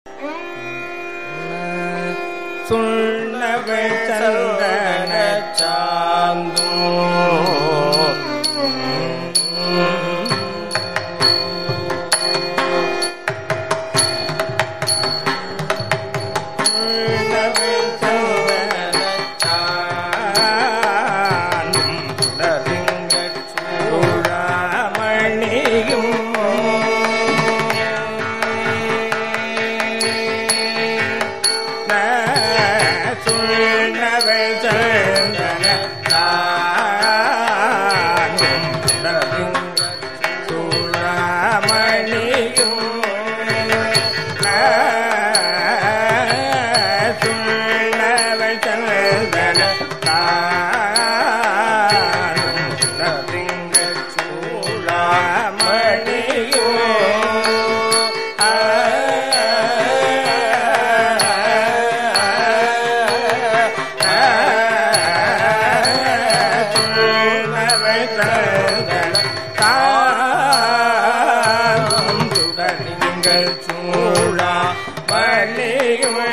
சுண்ணவை சந்தன சூழா மணியுமே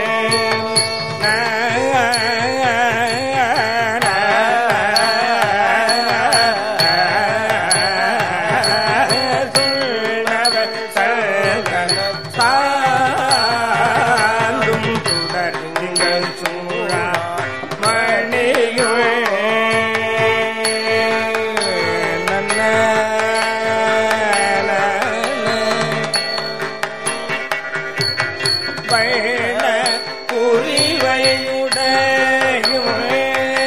சாந்தும் தொடருங்கள் சூழா மணியுமே பயண புரிவையுடையுமே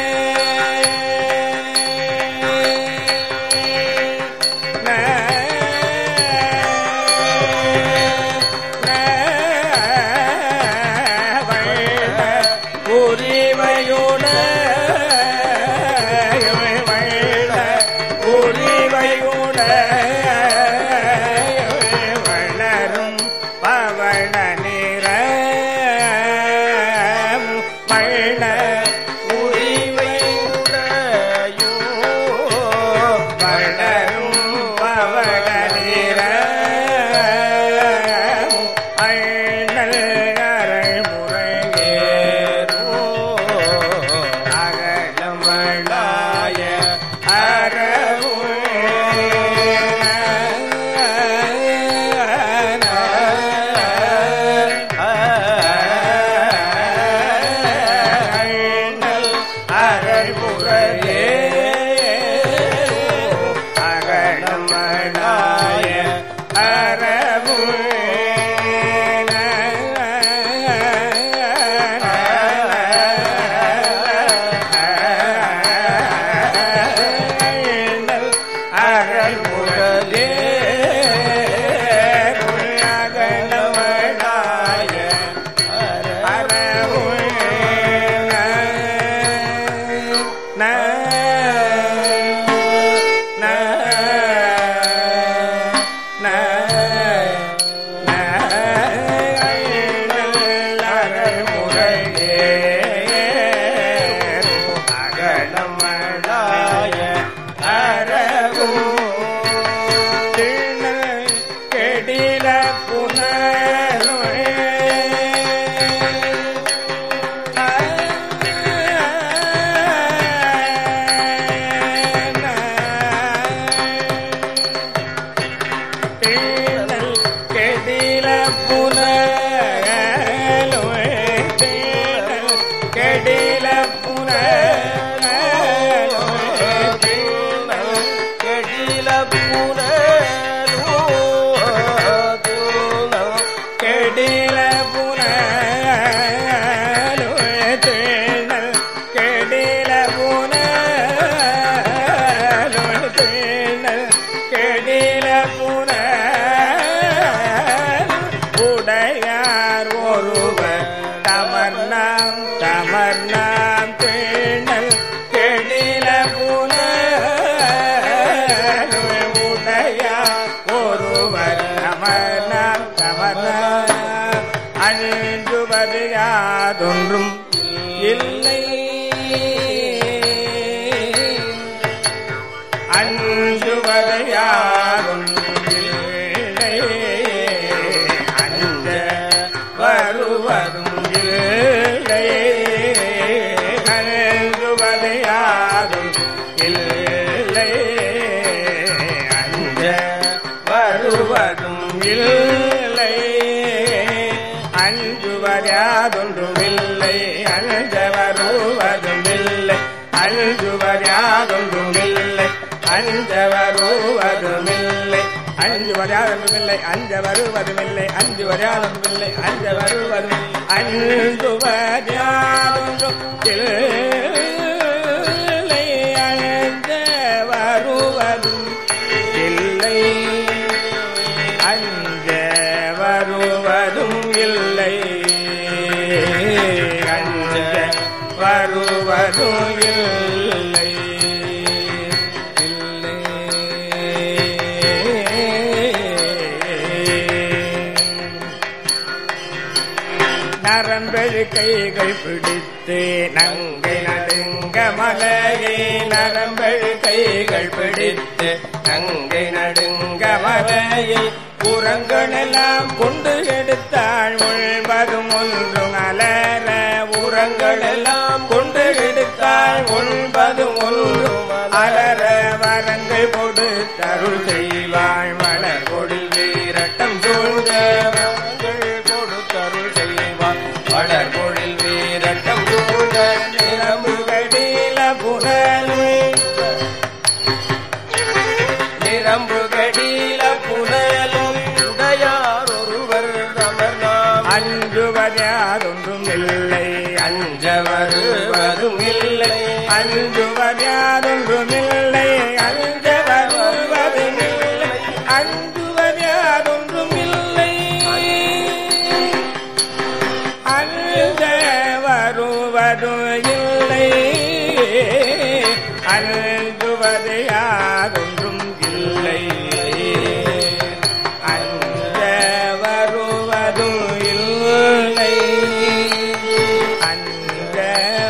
வளரும் பவள நிற மழ உரிமையுடையோ வளரும் பவள நிற அண்ணல் அருள் முறையேறோ அகலமளாய அண்ணல் அருள் முறையே அகலமளாய அருள் முறையே அகலமளாய கெடில புனலுமே கெடில புனலுமே கெடில புனலுமே கெடில புனலோ கெடில புனலு தேனல் கெடில புனலு தேனல் கெடில புனல் உடையார் ஒருவர் தமர்நாம் தமர்நாம் தேனல் கெடில புனல் உடையார் ஒருவர் தமர்நாம் தமர்நாம் அஞ்சுவது யாதொன்றும் இல்லை அஞ்சுவது யாதொன்றும் இல்லை அஞ்ச அஞ்சுவர் யாதொன்றுமில்லை அஞ்ச வருவதுமில்லை அஞ்சுவர் யாதொன்றுமில்லை அஞ்ச வருவதுமில்லை அஞ்சு வரையாதொன்றுமில்லை அஞ்ச வருவதுமில்லை அஞ்சு வரையாதொன்றுமில்லை அஞ்ச வருவதும் அஞ்சு வரையாதொன்றும் இல்லை அஞ்ச வருவதும் இல்லை அஞ்ச வருவதும் இல்லை அஞ்ச வருவதும் இல்லை நரம்பெழு கைகள் பிடித்து நங்கை நடுங்க மலையை நரம்பெழு கைகள் பிடித்து நங்கை நடுங்க மலையை உரங்களெல்லாம் கொண்டு எடுத்தாள் உள்வதும் ஒன்றும் அலர உரங்களெல்லாம் கொண்டு எடுத்தாள் உள்வதும் ஒன்றும் அலர வரங்கள் கொடுத்தருள் செய்வாள் மலர் கொடில் வீரட்டம் சூழ்ந்த வரங்கள் கொடுத்தருள் செய்வாள் மலர் கொடில் வீரட்டம் சூழ்ந்த நிரம்புகடில புனலுள் நிரம்புகடில புனலும் உடையார் ஒருவர் தமர்நாம் அஞ்சுவர் யாரொன்றும் இல்லை அஞ்ச வருவதும் இல்லை அஞ்சுவர் யாரொன்றும் இல்லை அஞ்ச வருவதும் இல்லை அஞ்சுவர் யாரொன்றும் இல்லை அஞ்ச வருவதும் இல்லை அஞ்சுவது யாரொன்றும் இல்லை அஞ்ச வருவதும் இல்லை அஞ்ச